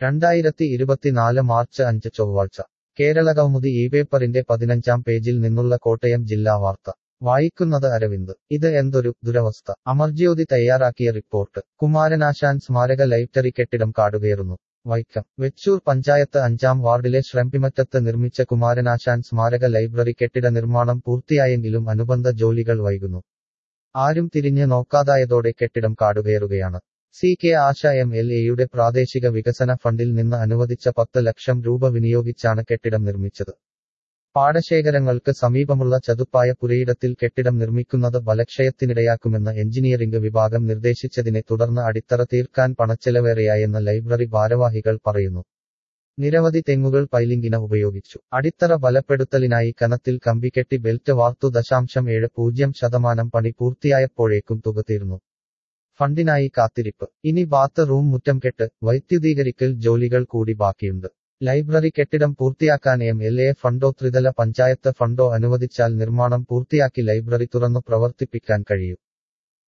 രണ്ടായിരത്തി ഇരുപത്തിനാല് മാർച്ച് അഞ്ച് ചൊവ്വാഴ്ച കേരളകൗമുദി ഈ പേപ്പറിന്റെ പതിനഞ്ചാം പേജിൽ നിന്നുള്ള കോട്ടയം ജില്ലാ വാർത്ത വായിക്കുന്നത് അരവിന്ദ് ഇത് എന്തൊരു ദുരവസ്ഥ അമർജ്യോതി തയ്യാറാക്കിയ റിപ്പോർട്ട് കുമാരനാശാൻ സ്മാരക ലൈബ്രറി കെട്ടിടം കാടുകയറുന്നു വൈക്കം വെച്ചൂർ പഞ്ചായത്ത് അഞ്ചാം വാർഡിലെ ശ്രംപിമറ്റത്ത് നിർമ്മിച്ച കുമാരനാശാൻ സ്മാരക ലൈബ്രറി കെട്ടിട നിർമ്മാണം പൂർത്തിയായെങ്കിലും അനുബന്ധ ജോലികൾ വൈകുന്നു ആരും തിരിഞ്ഞ് നോക്കാതായതോടെ കെട്ടിടം കാടുകയറുകയാണ് C K Asha M L എയുടെ പ്രാദേശിക വികസന ഫണ്ടിൽ നിന്ന് അനുവദിച്ച പത്ത് ലക്ഷം രൂപ വിനിയോഗിച്ചാണ് കെട്ടിടം നിർമ്മിച്ചത് പാടശേഖരങ്ങൾക്ക് സമീപമുള്ള ചതുപ്പായ പുരയിടത്തിൽ കെട്ടിടം നിർമ്മിക്കുന്നത് ബലക്ഷയത്തിനിടയാക്കുമെന്ന് എഞ്ചിനീയറിംഗ് വിഭാഗം നിർദ്ദേശിച്ചതിനെ തുടർന്ന് അടിത്തറ തീർക്കാൻ പണച്ചെലവേറെയായെന്ന് ലൈബ്രറി ഭാരവാഹികൾ പറയുന്നു നിരവധി തെങ്ങുകൾ പൈലിംഗിന് ഉപയോഗിച്ചു അടിത്തറ ബലപ്പെടുത്തലിനായി കനത്തിൽ കമ്പികെട്ടി ബെൽറ്റ് വാർത്തു ദശാംശം ഏഴ് പൂജ്യം ശതമാനം പണി പൂർത്തിയായപ്പോഴേക്കും തുക തീർന്നു ഫണ്ടിനായി കാത്തിരിപ്പ് ഇനി ബാത്ത് റൂം മുറ്റം കെട്ട് വൈദ്യുതീകരിക്കൽ ജോലികൾ കൂടി ബാക്കിയുണ്ട് ലൈബ്രറി കെട്ടിടം പൂർത്തിയാക്കാൻ എം എൽ എ ഫണ്ടോ ത്രിതല പഞ്ചായത്ത് ഫണ്ടോ അനുവദിച്ചാൽ നിർമ്മാണം പൂർത്തിയാക്കി ലൈബ്രറി തുറന്നു പ്രവർത്തിപ്പിക്കാൻ കഴിയും